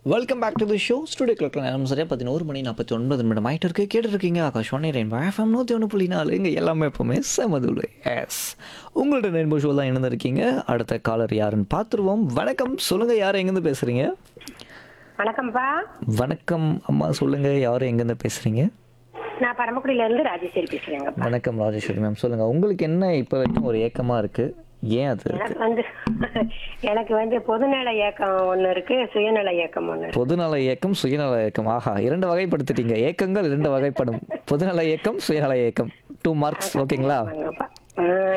Welcome back to the show studio கிளக்கில் நேரம் சரியாக பதினோரு மணி நாற்பத்தி ஒன்பது நிமிடம் ஆகிட்டு இருக்கு கேட்டுருக்கீங்க ஆகாஷ்வாணி ரெயின்போ எஃப்எம் நூற்றி ஒன்று புள்ளி நாலு இங்கே எல்லாமே எப்போவுமே செமதுலை எஸ் உங்கள்ட்ட ரெயின்போ ஷோ தான் இணைந்திருக்கீங்க அடுத்த காலர் யாருன்னு பார்த்துருவோம் வணக்கம் சொல்லுங்கள் யார் எங்கேருந்து பேசுகிறீங்க வணக்கம்ப்பா வணக்கம் அம்மா சொல்லுங்கள் யார் எங்கேருந்து பேசுகிறீங்க நான் பரமக்குடியில இருந்து ராஜேஸ்வரி பேசுறேங்கப்பா வணக்கம் ராஜேஸ்வரி மேம் சொல்லுங்கள் உங்களுக்கு என்ன இப்போ வரைக்கும் ஒரு ஏக்கமாக இருக்குது ஏன் அது எனக்கு வந்து எனக்கு வந்து பொதுநல இயக்கம் ஒண்ணு இருக்கு சுயநல இயக்கம் ஒண்ணு இருக்கு. பொதுநல இயக்கம் சுயநல இயக்கம் ஆஹா இரண்டு வகைப்படுத்திட்டீங்க இயக்கங்கள் இரண்டு வகைப்படும் பொதுநல இயக்கம் சுயநல இயக்கம் டூ மார்க்ஸ் ஓகேங்களா ஆமாங்கப்பா. ஆ,